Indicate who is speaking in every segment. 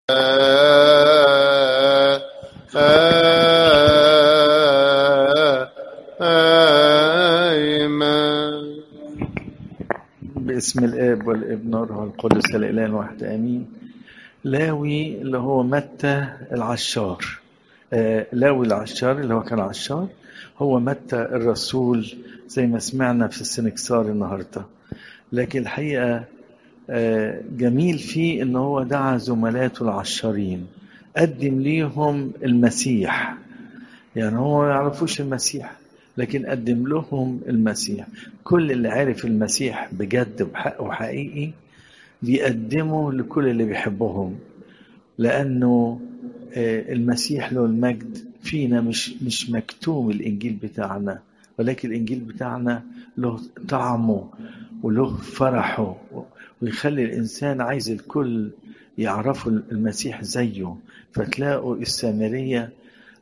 Speaker 1: آمين
Speaker 2: باسم الاب والابن والروح القدس الاله الواحد امين لاوي اللي هو متى العشار آه، لاوي العشار اللي هو كان عشار هو متى الرسول زي ما سمعنا في السنكسار النهارده لكن الحقيقه آه، جميل فيه ان هو دعا زملاته العشارين قدم ليهم المسيح يعني هو ما يعرفوش المسيح لكن قدم لهم المسيح كل اللي عرف المسيح بجد بحق وحقيقي بيقدمه لكل اللي بيحبهم لأنه آه، المسيح له المجد فينا مش مش مكتوم الإنجيل بتاعنا ولكن الإنجيل بتاعنا له طعمه وله فرحه ويخلي الإنسان عايز الكل يعرفوا المسيح زيه فتلاقوا السامرية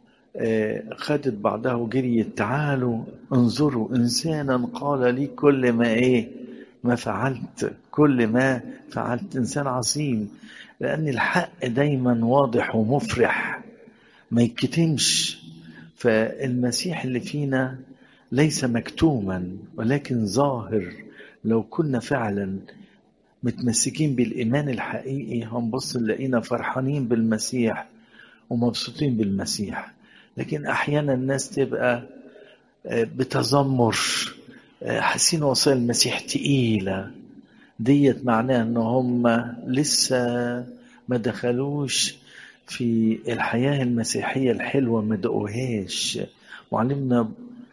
Speaker 2: آه، خدت بعضها وجريت تعالوا انظروا انسانا قال لي كل ما ايه ما فعلت كل ما فعلت انسان عظيم لان الحق دايما واضح ومفرح ما يتكتمش فالمسيح اللي فينا ليس مكتوما ولكن ظاهر لو كنا فعلا متمسكين بالايمان الحقيقي هنبص نلاقينا فرحانين بالمسيح ومبسوطين بالمسيح لكن احيانا الناس تبقى آه، بتذمر آه، حاسين وصايا المسيح تقيله ديت معناها ان هم لسه ما دخلوش في الحياه المسيحيه الحلوه ما دقوهاش معلمنا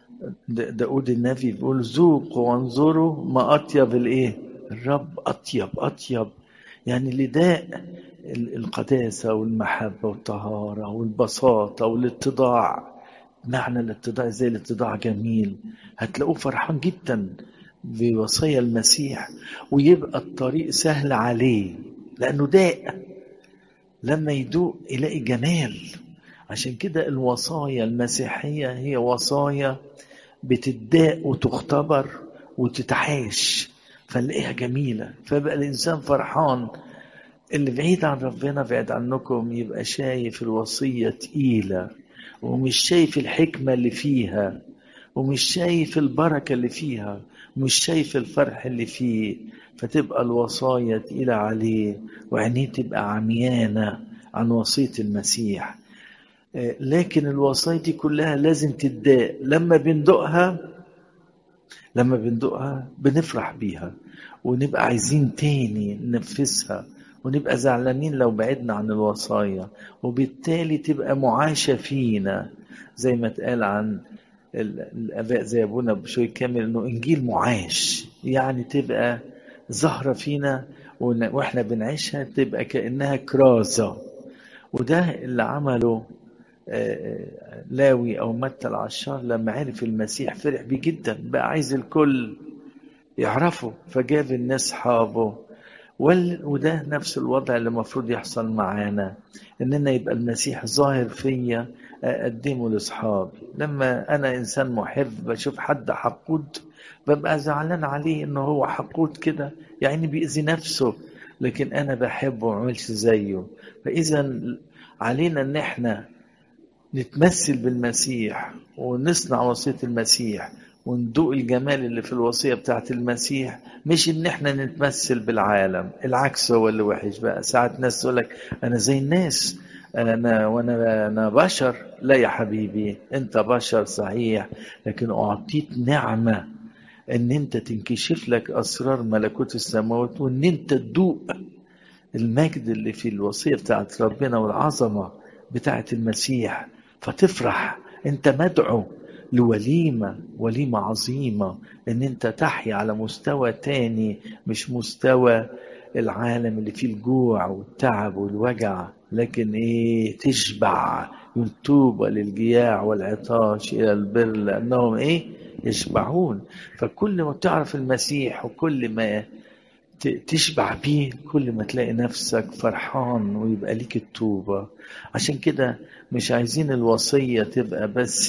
Speaker 2: د- داود النبي بيقول ذوقوا وانظروا ما اطيب الايه الرب اطيب اطيب يعني اللي داق ال- القداسه والمحبه والطهاره والبساطه والاتضاع معنى الاتضاع زي الاتضاع جميل هتلاقوه فرحان جدا بوصايا المسيح ويبقى الطريق سهل عليه لانه داق لما يدوق يلاقي جمال عشان كده الوصايا المسيحيه هي وصايا بتداق وتختبر وتتعاش فنلاقيها جميله فبقى الانسان فرحان اللي بعيد عن ربنا بعيد عنكم يبقى شايف الوصية تقيلة ومش شايف الحكمة اللي فيها ومش شايف البركة اللي فيها ومش شايف الفرح اللي فيه فتبقى الوصايا تقيلة عليه وعينيه تبقى عميانة عن وصية المسيح آه، لكن الوصايا دي كلها لازم تداق لما بندقها لما بندقها بنفرح بيها ونبقى عايزين تاني ننفذها ونبقى زعلانين لو بعدنا عن الوصايا وبالتالي تبقى معاشة فينا زي ما اتقال عن ال- الآباء زي أبونا بشوي كامل إنه إنجيل معاش يعني تبقى ظاهرة فينا ون- وإحنا بنعيشها تبقى كأنها كرازة وده اللي عمله آه، لاوي أو متى العشار لما عرف المسيح فرح بيه جدا بقى عايز الكل يعرفه فجاب الناس صحابه وال- وده نفس الوضع اللي المفروض يحصل معانا اننا يبقى المسيح ظاهر فيا اقدمه لاصحابي لما انا انسان محب بشوف حد حقود ببقى زعلان عليه انه هو حقود كده يعني بيأذي نفسه لكن انا بحبه وما اعملش زيه فاذا علينا ان احنا نتمثل بالمسيح ونصنع وصية المسيح وندوق الجمال اللي في الوصية بتاعت المسيح مش ان احنا نتمثل بالعالم العكس هو اللي وحش بقى ساعات ناس تقول لك انا زي الناس انا وانا انا بشر لا يا حبيبي انت بشر صحيح لكن اعطيت نعمة ان انت تنكشف لك اسرار ملكوت السماوات وان انت تدوق المجد اللي في الوصية بتاعت ربنا والعظمة بتاعت المسيح فتفرح انت مدعو لوليمة وليمة عظيمة ان انت تحيا على مستوى تاني مش مستوى العالم اللي فيه الجوع والتعب والوجع لكن ايه تشبع يقول طوبى للجياع والعطاش الى البر لانهم ايه يشبعون فكل ما تعرف المسيح وكل ما ت- تشبع بيه كل ما تلاقي نفسك فرحان ويبقى ليك التوبة عشان كده مش عايزين الوصية تبقى بس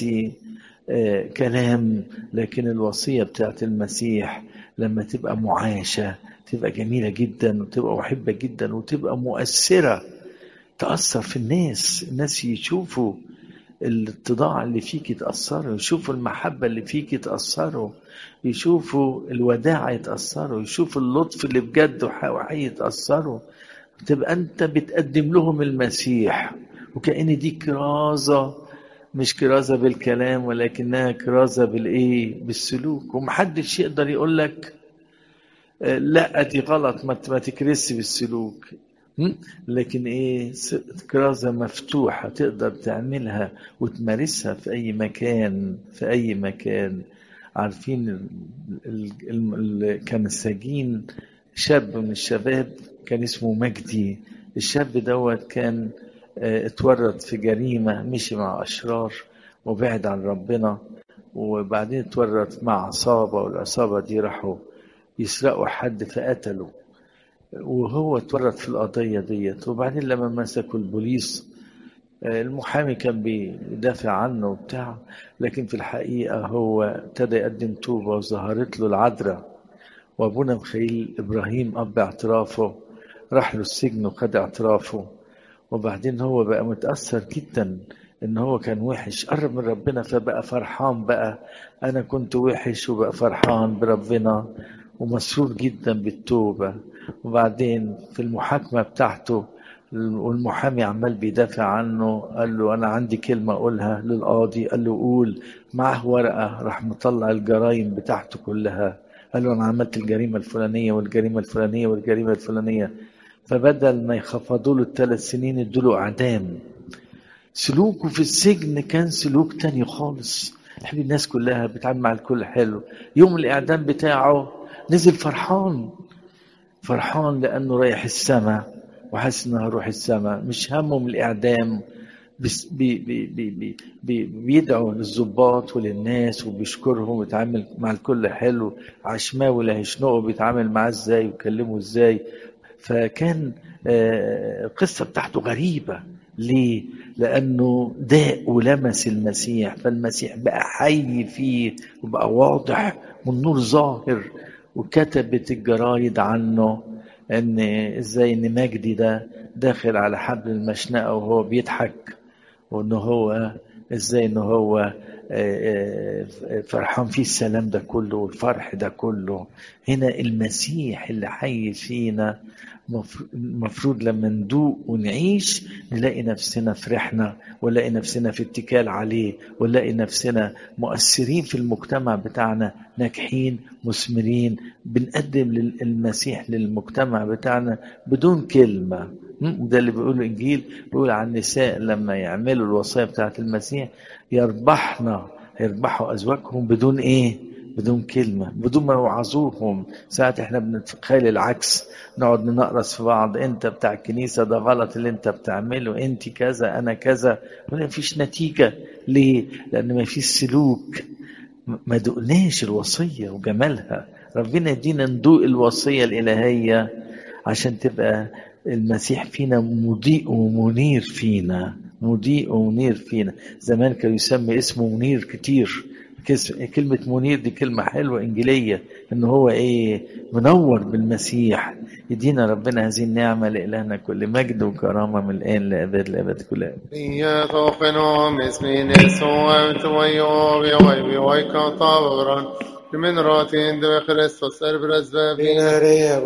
Speaker 2: آه، كلام لكن الوصية بتاعت المسيح لما تبقى معاشة تبقى جميلة جدا وتبقى محبة جدا وتبقى مؤثرة تأثر في الناس الناس يشوفوا الاتضاع اللي فيك يتأثروا يشوفوا المحبة اللي فيك يتأثروا يشوفوا الوداع يتأثروا يشوفوا اللطف اللي بجد وحقيقي يتأثروا تبقى انت بتقدم لهم المسيح وكأن دي كرازة مش كرازة بالكلام ولكنها كرازة بالايه بالسلوك ومحدش يقدر يقول لك لا دي غلط ما تكرسش بالسلوك لكن ايه كرازة مفتوحة تقدر تعملها وتمارسها في اي مكان في اي مكان عارفين كان السجين شاب من الشباب كان اسمه مجدي الشاب دوت كان اتورط في جريمة مشي مع أشرار وبعد عن ربنا وبعدين اتورط مع عصابة والعصابة دي راحوا يسرقوا حد فقتلوا وهو اتورط في القضية ديت وبعدين لما مسكوا البوليس المحامي كان بيدافع عنه وبتاع لكن في الحقيقة هو ابتدى يقدم توبة وظهرت له العذراء وابونا مخيل ابراهيم اب اعترافه راح له السجن وخد اعترافه وبعدين هو بقى متاثر جدا ان هو كان وحش قرب من ربنا فبقى فرحان بقى انا كنت وحش وبقى فرحان بربنا ومسرور جدا بالتوبه وبعدين في المحاكمه بتاعته والمحامي عمال بيدافع عنه قال له انا عندي كلمه اقولها للقاضي قال له قول معاه ورقه راح مطلع الجرايم بتاعته كلها قال له انا عملت الجريمه الفلانيه والجريمه الفلانيه والجريمه الفلانيه فبدل ما يخفضوا له الثلاث سنين ادوا له اعدام سلوكه في السجن كان سلوك تاني خالص يحب الناس كلها بيتعامل مع الكل حلو يوم الاعدام بتاعه نزل فرحان فرحان لانه رايح السماء وحاسس انه هروح السماء مش همه من الاعدام بس بي بي بي بي بي بيدعو للظباط وللناس وبيشكرهم وبيتعامل مع الكل حلو عشماوي اللي هيشنقه بيتعامل معاه ازاي ويكلمه ازاي فكان القصه بتاعته غريبه ليه؟ لأنه داء ولمس المسيح فالمسيح بقى حي فيه وبقى واضح والنور ظاهر وكتبت الجرايد عنه ان ازاي ان مجدي ده داخل على حبل المشنقه وهو بيضحك وان هو ازاي ان هو فرحان فيه السلام ده كله والفرح ده كله هنا المسيح اللي حي فينا المفروض لما ندوق ونعيش نلاقي نفسنا فرحنا ونلاقي نفسنا في اتكال عليه ونلاقي نفسنا مؤثرين في المجتمع بتاعنا ناجحين مثمرين بنقدم المسيح للمجتمع بتاعنا بدون كلمة ده اللي بيقوله الإنجيل بيقول عن النساء لما يعملوا الوصايا بتاعت المسيح يربحنا يربحوا أزواجهم بدون إيه؟ بدون كلمة بدون ما يوعظوهم ساعات احنا بنتخيل العكس نقعد ننقرص في بعض انت بتاع الكنيسة ده غلط اللي انت بتعمله انت كذا انا كذا ما فيش نتيجة ليه لان ما فيش سلوك ما دقناش الوصية وجمالها ربنا يدينا ندوق الوصية الإلهية عشان تبقى المسيح فينا مضيء ومنير فينا مضيء ومنير فينا زمان كان يسمي اسمه منير كتير كلمة منير دي كلمة حلوة إنجيلية إن هو إيه منور بالمسيح يدينا ربنا هذه النعمة لإلهنا كل مجد وكرامة من الآن لأبد لأبد كل آن
Speaker 1: Ia topenom ismin Jesu tuayo vi oi vi oi kantavran. Min ratin de Christus er bresve
Speaker 3: Vinare